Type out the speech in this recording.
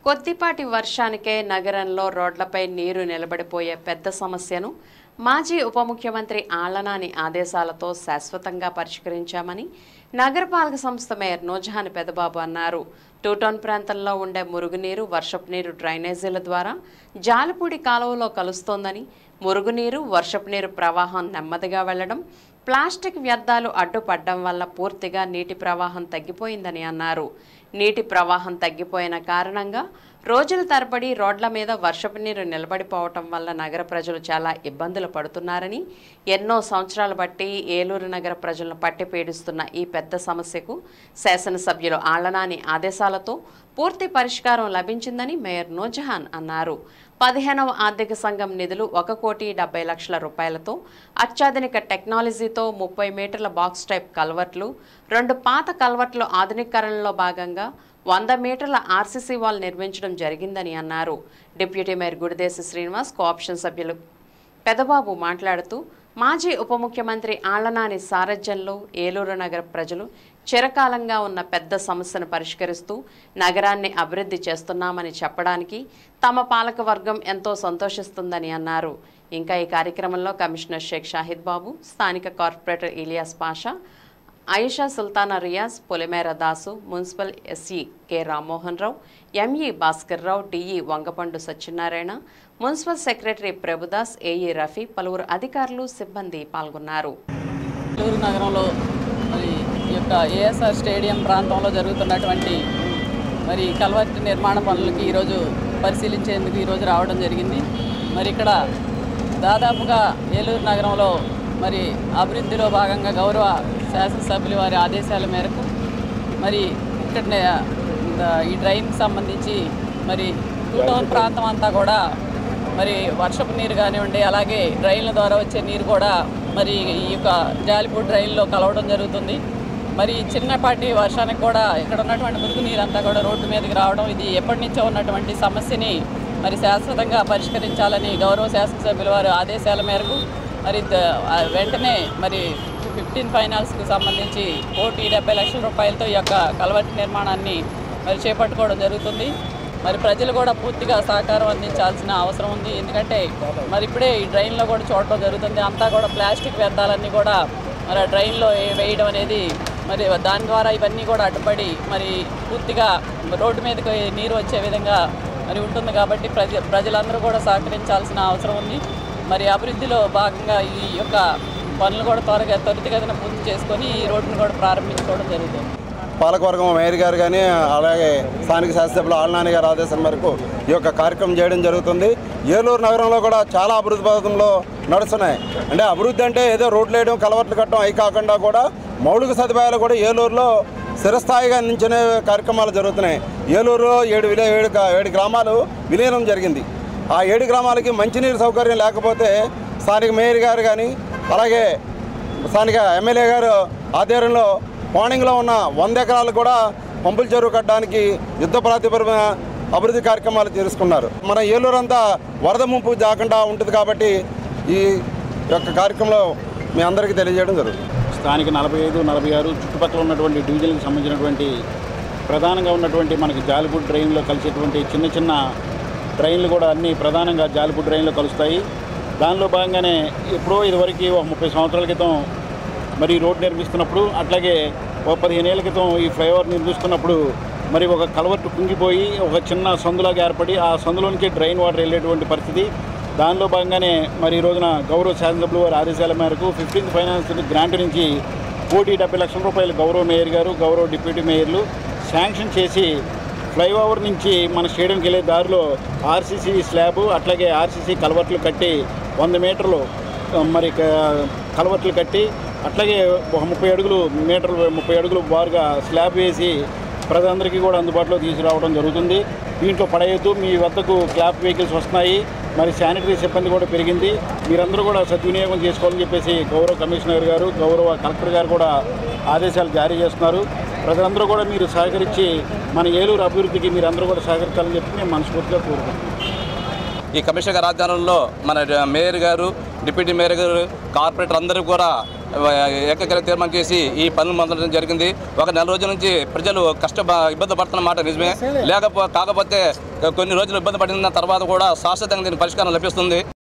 కొద్దిపాటి వర్షానికే నగరంలో రోడ్లపై నీరు నిలబడిపోయే పెద్ద సమస్యను మాజీ ఉప ముఖ్యమంత్రి ఆళ్లనాని ఆదేశాలతో శాశ్వతంగా పరిష్కరించామని నగరపాలక సంస్థ మేయర్ నూజహాన్ పెదబాబు అన్నారు టూటౌన్ ప్రాంతంలో ఉండే మురుగునీరు వర్షపు నీరు డ్రైనేజీల ద్వారా జాలపూడి కాలువలో కలుస్తోందని మురుగునీరు వర్షపు నీరు ప్రవాహం నెమ్మదిగా వెళ్లడం ప్లాస్టిక్ వ్యర్థాలు అడ్డుపడడం వల్ల పూర్తిగా నీటి ప్రవాహం తగ్గిపోయిందని అన్నారు నీటి ప్రవాహం తగ్గిపోయిన కారణంగా రోజుల తరబడి రోడ్ల మీద వర్షపు నీరు నిలబడిపోవటం వల్ల నగర ప్రజలు చాలా ఇబ్బందులు పడుతున్నారని ఎన్నో సంవత్సరాలు బట్టి ఏలూరు నగర ప్రజలను పట్టి పీడిస్తున్న ఈ పెద్ద సమస్యకు శాసనసభ్యులు ఆళ్లనాని ఆదేశాలతో పూర్తి పరిష్కారం లభించిందని మేయర్ నూజహాన్ అన్నారు పదిహేనవ ఆర్థిక సంఘం నిధులు ఒక కోటి డెబ్బై లక్షల రూపాయలతో అత్యాధునిక టెక్నాలజీతో ముప్పై మీటర్ల బాక్స్ టైప్ కల్వర్ట్లు రెండు పాత కల్వర్ట్లు ఆధునీకరణలో భాగంగా వంద మీటర్ల ఆర్సీసీ వాల్ నిర్మించడం జరిగిందని అన్నారు deputy mayor Gudideshi Srinivas co-option సభ్యులు పెదబాబు మాట్లాడుతూ మాజీ ఉప ముఖ్యమంత్రి ఆళ్లనాని సారథ్యంలో ఏలూరు నగర ప్రజలు చిరకాలంగా ఉన్న పెద్ద సమస్యను పరిష్కరిస్తూ నగరాన్ని అభివృద్ధి చేస్తున్నామని చెప్పడానికి తమ పాలక వర్గం ఎంతో సంతోషిస్తుందని అన్నారు ఇంకా ఈ కార్యక్రమంలో కమిషనర్ షేక్ షాహిద్ బాబు స్థానిక corporator Ilyas Pasha Ayesha Sultana Riyaz Polimera Dasu municipal SE K Rammohan Rao ME Bhaskar Rao DE Vangapandu Satyanarayana municipal secretary Prabhudas AE Rafi పలువురు అధికారులు సిబ్బంది పాల్గొన్నారు ఏలూరు నగరంలో మరి ఈ యొక్క ఏఎస్ఆర్ స్టేడియం ప్రాంతంలో జరుగుతున్నటువంటి మరి కల్వర్టి నిర్మాణ పనులకి ఈరోజు పరిశీలించేందుకు ఈరోజు రావడం జరిగింది మరి ఇక్కడ దాదాపుగా ఏలూరు నగరంలో మరి అభివృద్ధిలో భాగంగా గౌరవ శాసనసభ్యుల వారి ఆదేశాల మేరకు మరి ఇక్కడ ఈ డ్రైన్కి సంబంధించి మరి టూ టౌన్ ప్రాంతం అంతా కూడా మరి వర్షపు నీరు కానివ్వండి అలాగే డ్రైన్ల ద్వారా వచ్చే నీరు కూడా మరి ఈ యొక్క జాలిపూడి డ్రైన్లో కలవడం జరుగుతుంది మరి చిన్నపాటి వర్షానికి కూడా ఇక్కడ ఉన్నటువంటి మురుగు నీరు అంతా కూడా రోడ్డు మీదకి రావడం ఇది ఎప్పటి నుంచో ఉన్నటువంటి సమస్యని మరి శాశ్వతంగా పరిష్కరించాలని గౌరవ శాసనసభ్యుల వారి ఆదేశాల మేరకు మరి ద- ఆ వెంటనే మరి ఫిఫ్టీన్ ఫైనాన్స్కి సంబంధించి కోటి డెబ్బై లక్షల రూపాయలతో ఈ యొక్క కలవటి నిర్మాణాన్ని మరి చేపట్టుకోవడం జరుగుతుంది మరి ప్రజలు కూడా పూర్తిగా సహకారం అందించాల్సిన అవసరం ఉంది ఎందుకంటే మరి ఇప్పుడే ఈ డ్రైన్లో కూడా చూడటం జరుగుతుంది అంతా కూడా ప్లాస్టిక్ వ్యర్థాలన్నీ కూడా మరి ఆ డ్రైన్లో వే- వేయడం అనేది మరి దాని ద్వారా ఇవన్నీ కూడా అడ్డుపడి మరి పూర్తిగా రోడ్డు మీదకి నీరు వచ్చే విధంగా మరి ఉంటుంది కాబట్టి ప్రజ ప్రజలందరూ కూడా సహకరించాల్సిన అవసరం ఉంది మరి అభివృద్ధిలో భాగంగా ఈ యొక్క పనులు కూడా త్వరగా త్వరితగతిన పూర్తి చేసుకొని ఈ రోడ్డును కూడా ప్రారంభించుకోవడం జరుగుతుంది పాలకవర్గం మేయర్ గారు కానీ అలాగే స్థానిక శాసనసభ్యులు ఆళ్నాని గారి ఆదేశం మేరకు ఈ యొక్క కార్యక్రమం చేయడం జరుగుతుంది ఏలూరు నగరంలో కూడా చాలా అభివృద్ధి పథకంలో నడుస్తున్నాయి అంటే అభివృద్ధి అంటే ఏదో రోడ్లు వేయడం కలవట్లు కట్టడం అవి కాకుండా కూడా మౌలిక సదుపాయాలు కూడా ఏలూరులో స్థిరస్థాయిగా అందించే కార్యక్రమాలు జరుగుతున్నాయి ఏలూరులో ఏడు విలే ఏడు గా- ఏడు గ్రామాలు విలీనం జరిగింది ఆ ఏడు గ్రామాలకి మంచినీరు సౌకర్యం లేకపోతే స్థానిక మేయర్ గారు కానీ అలాగే స్థానిక ఎమ్మెల్యే గారు ఆధ్వర్యంలో పాణింగ్లో ఉన్న వంద ఎకరాలు కూడా పంపుల చెరువు కట్టడానికి యుద్ధ ప్రాతిపదికన అభివృద్ధి కార్యక్రమాలు చేసుకున్నారు మన ఏలూరు అంతా వరద ముంపు జాకుండా ఉంటుంది కాబట్టి ఈ యొక్క కార్యక్రమంలో మీ అందరికీ తెలియజేయడం జరుగుతుంది స్థానిక నలభై ఐదు నలభై ఆరు చుట్టుపక్కల ఉన్నటువంటి డివిజన్లకు సంబంధించినటువంటి ప్రధానంగా ఉన్నటువంటి మనకి జాలిపూడి డ్రైన్లో కలిసేటువంటి చిన్న చిన్న డ్రైన్లు కూడా అన్ని ప్రధానంగా జాలిపూడి డ్రైన్లో కలుస్తాయి దానిలో భాగంగానే ఎప్పుడో ఇదివరకు ఒక ముప్పై సంవత్సరాల క్రితం మరి ఈ రోడ్ నిర్మిస్తున్నప్పుడు అట్లాగే ఒక పదిహేను ఏళ్ళ క్రితం ఈ ఫ్లైఓవర్ నిర్మిస్తున్నప్పుడు మరి ఒక కలవట్టు కుంగిపోయి ఒక చిన్న సందులాగా ఏర్పడి ఆ సందులో నుంచి డ్రైన్ వాటర్ వెళ్ళేటువంటి పరిస్థితి దానిలో భాగంగానే మరి ఈ రోజున గౌరవ శాసనసభ్యులు వారి ఆదేశాల మేరకు ఫిఫ్టీన్త్ ఫైనాన్స్ గ్రాంట్ నుంచి కోటి డెబ్బై లక్షల రూపాయలు గౌరవ మేయర్ గారు గౌరవ డిప్యూటీ మేయర్లు శాంక్షన్ చేసి ఫ్లైఓవర్ నుంచి మన స్టేడియంకి వెళ్ళే దారిలో ఆర్సీసీ స్లాబ్ అట్లాగే ఆర్సీసీ కలవట్లు కట్టి వంద మీటర్లు ఆ, మరి క- కలవట్లు కట్టి అట్లాగే ఒక ముప్పై అడుగులు మీటర్లు ముప్పై అడుగులు బారుగా స్లాబ్ వేసి ప్రజలందరికీ కూడా అందుబాటులో తీసుకురావడం జరుగుతుంది దీంట్లో పడేయద్దు మీ వద్దకు క్లాప్ వెహికల్స్ వస్తున్నాయి మరి శానిటరీ సిబ్బంది కూడా పెరిగింది మీరందరూ కూడా సద్వినియోగం చేసుకోవాలని చెప్పేసి గౌరవ కమిషనర్ గారు గౌరవ కలెక్టర్ గారు కూడా ఆదేశాలు జారీ చేస్తున్నారు ప్రజలందరూ కూడా మీరు సహకరించి మన ఏలూరు అభివృద్ధికి మీరందరూ కూడా సహకరించాలని చెప్పి మేము మనస్ఫూర్తిగా కోరుకుంటున్నాం ఈ కమిషనర్ గారి ఆధ్వర్యంలో మన మేయర్ గారు డిప్యూటీ మేయర్ గారు కార్పొరేటర్ అందరూ కూడా ఏకగ్ర తీర్మానం చేసి ఈ పనులు మొదలడం జరిగింది ఒక నెల రోజుల నుంచి ప్రజలు కష్ట ఇబ్బంది పడుతున్న మాట నిజమే లేకపో కాకపోతే కొన్ని రోజులు ఇబ్బంది పడిన తర్వాత కూడా శాశ్వతంగా దీని పరిష్కారం లభిస్తుంది